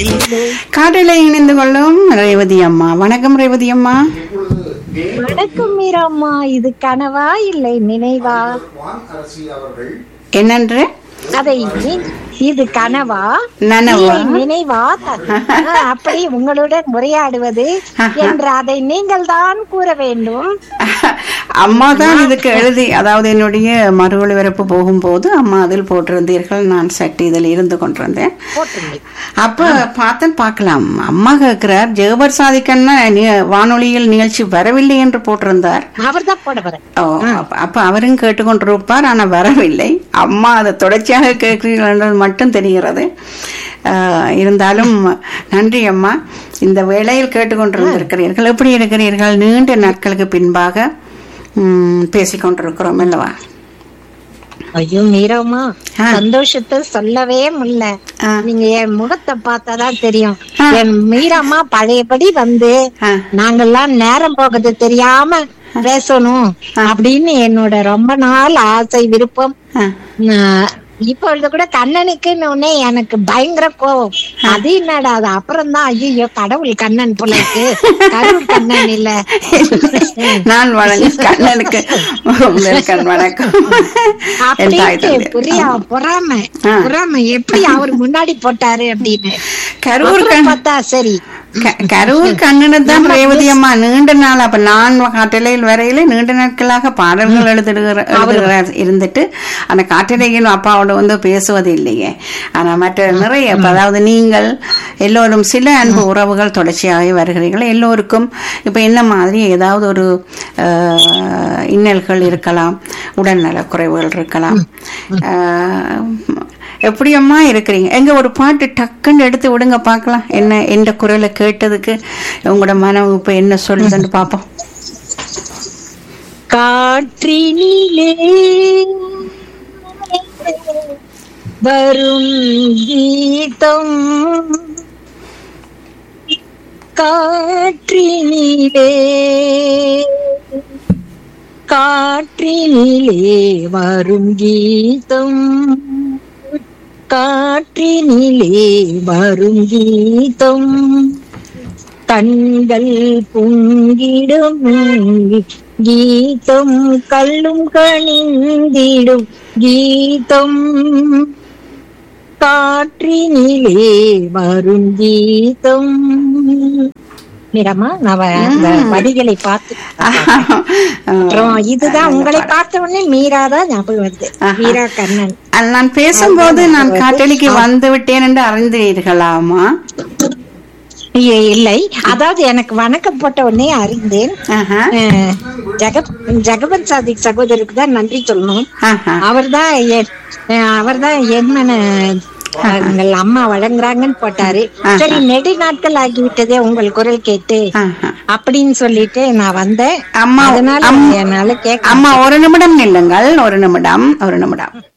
காற்றில் இணைந்து கொள்ளும் ரேவதி அம்மா வணக்கம் ரேவதி அம்மா வணக்கம் மீராம்மா இது கனவா இல்லை நினைவா என்னன்று அதை நீ- இது கனவா நனவா? இல்லை நினைவா ஆ, அப்படி உங்களுடன் உரையாடுவது என்று அதை நீங்கள் தான் கூற வேண்டும் அம்மா தான் இதுக்கு எழுதி அதாவது என்னுடைய மறு ஒளிபரப்பு போகும்போது அம்மா அதில் போட்டிருந்தீர்கள் நான் சற்று இதில் இருந்து கொண்டிருந்தேன் போட்டுங்க அப்ப பார்த்தேன் பார்க்கலாம் அம்மா கேட்கிறார் ஜெகபர் சாதிக்கன்னா நி- வானொலியில் நிகழ்ச்சி வரவில்லை என்று போட்டிருந்தார் அவர் தான் போட போறேன் ஓ அப்ப- அப்ப அவரும் கேட்டுக்கொண்டிருப்பார் ஆனா வரவில்லை அம்மா அதை தொடர்ச்சியாக கேட்கிறீர்கள் என்றது மட்டும் தெரிகிறது ஆஹ், இருந்தாலும் நன்றி அம்மா இந்த வேளையில் கேட்டுக்கொண்டிருந்திருக்கிறீர்கள் எப்படி இருக்கிறீர்கள் நீண்ட நாட்களுக்கு பின்பாக ம், பேசிக்கொண்டிருக்கிறோம் அல்லவா ஐயோ மீராம்மா ஆ. சந்தோஷத்தை சொல்லவே முடியல ஆ. நீங்க என் முகத்தை பார்த்தாதான் தெரியும் ஆ. என் மீராம்மா பழையபடி வந்து ஆ. நாங்கெல்லாம் நேரம் போகிறது தெரியாம பேசணும் அப்படின்னு என்னோட ரொம்ப நாள் ஆசை விருப்பம் ஆ. நான் இப்பொழுது கூட கண்ணனுக்கு உடனே எனக்கு பயங்கர கோவம் அது என்னடா அது அப்புறம் தான் ஐயோ கடவுள் கண்ணன் போல இருக்கு கடவுள் கண்ணன் இல்ல நான் வணங்கும் கண்ணனுக்கு முதல் கண் வணக்கம் என் தாய் அப்படின்ட்டு தந்தை. புரியா பொறாம ஆ. பொறாம எப்படி அவர் முன்னாடி போட்டாரு அப்படின்னு கரூர் அப்புறம் கண் பார்த்தா சரி க- கரூர் கண்ணனு தான் ரேவதி அம்மா நீண்ட நாள் அப்ப நான் காட்டலையில் வரையில நீண்ட நாட்களாக பாடல்கள் எழுதுகிற எழுதுகிறார் இருந்துட்டு அந்த காட்டலையில் அப்பாவோட வந்து பேசுவது இல்லையே ஆனா மற்ற நிறைய இப்ப அதாவது நீங்கள் எல்லோரும் சில அன்பு உறவுகள் தொடர்ச்சியாக வருகிறீர்கள் எல்லோருக்கும் இப்ப என்ன மாதிரி ஏதாவது ஒரு அஹ், இன்னல்கள் இருக்கலாம் உடல்நல குறைவுகள் இருக்கலாம் அஹ், எப்படியம்மா இருக்கிறீங்க எங்க ஒரு பாட்டு டக்குன்னு எடுத்து விடுங்க பார்க்கலாம் என்ன எந்த குரலை கேட்டதுக்கு உங்களோட மனம் இப்ப என்ன சொல்லுதுன்னு பார்ப்போம் காற்றினிலே வரும் கீதம் காற்றினிலே காற்றினிலே வரும் கீதம் காற்றினிலே வரும் கீதம் கண்கள் பொங்கிடும் கீதம் கல்லும் கணிந்திடும் கீதம் காற்றினிலே வரும் கீதம் மீரம்மா நான் வ- அந்த வரிகளை பார்த்து அப்புறம் இதுதான் உங்களை பார்த்த உடனே மீரா தான் ஞாபகம் வருது மீரா கண்ணன் அஹ் நான் பேசும்போது நான் காட்டலிக்கு வந்து விட்டேன் என்று அறிந்தீர்களாமா இ- இல்லை அதாவது எனக்கு வணக்கம் போட்ட உடனே அறிந்தேன் ஆஹா, அஹ், ஜெகத் ஜெகபத் சாதிக் சகோதரருக்கு தான் நன்றி சொல்லணும் ஆஹா. அவர்தான் என்- அஹ், அவர்தான் என்ன எங்கள் அம்மா வழங்குறாங்கன்னு போட்டாரு சரி நெடு நாட்கள் ஆகிவிட்டதே உங்கள் குரல் கேட்டு ஆஹா. அப்படின்னு சொல்லிட்டு நான் வந்தேன் அம்மா அதனால அம்- என்னால கேட்க அம்மா ஒரு நிமிடம் நில்லுங்கள் ஒரு நிமிடம் ஒரு நிமிடம்